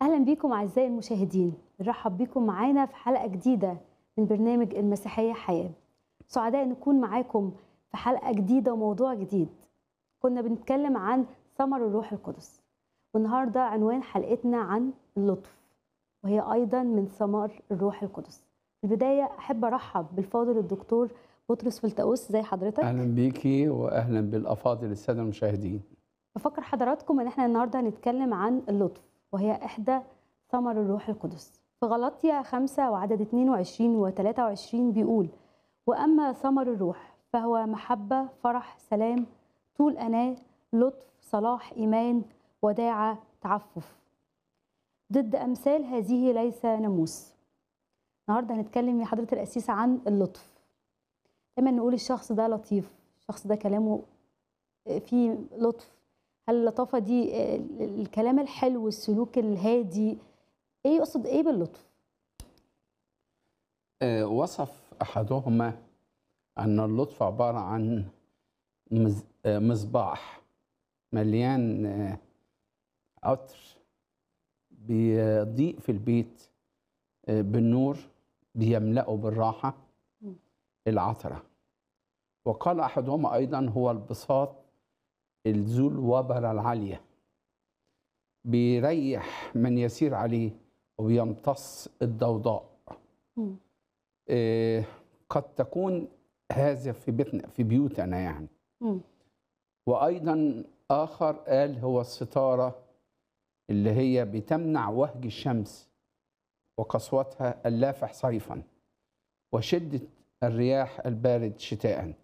أهلا بيكم أعزائي المشاهدين نرحب بيكم معانا في حلقة جديدة من برنامج المسيحية حياة سعداء نكون معاكم في حلقة جديدة وموضوع جديد كنا بنتكلم عن ثمر الروح القدس والنهاردة عنوان حلقتنا عن اللطف وهي أيضا من ثمار الروح القدس في البداية أحب أرحب بالفاضل الدكتور بطرس فلتأوس زي حضرتك اهلا بيكي واهلا بالافاضل الساده المشاهدين بفكر حضراتكم ان احنا النهارده هنتكلم عن اللطف وهي احدى ثمر الروح القدس في غلطية 5 وعدد 22 و 23 بيقول واما ثمر الروح فهو محبة فرح سلام طول أناة لطف صلاح إيمان وداعة تعفف ضد أمثال هذه ليس ناموس النهارده هنتكلم يا حضرة القسيس عن اللطف دايما نقول الشخص ده لطيف الشخص ده كلامه فيه لطف هل اللطافة دي الكلام الحلو السلوك الهادي ايه يقصد ايه باللطف آه، وصف احدهما ان اللطف عباره عن مز- آه، مصباح مليان آه، عطر بيضيء في البيت آه، بالنور بيملأه بالراحه مم. العطره وقال احدهما ايضا هو البساط ذو الوبره العاليه بيريح من يسير عليه وبيمتص الضوضاء مم. آه، قد تكون هذا في بيتنا في بيوتنا يعني مم. وايضا اخر قال هو الستاره اللي هي بتمنع وهج الشمس وقسوتها اللافح صيفا وشده الرياح البارد شتاء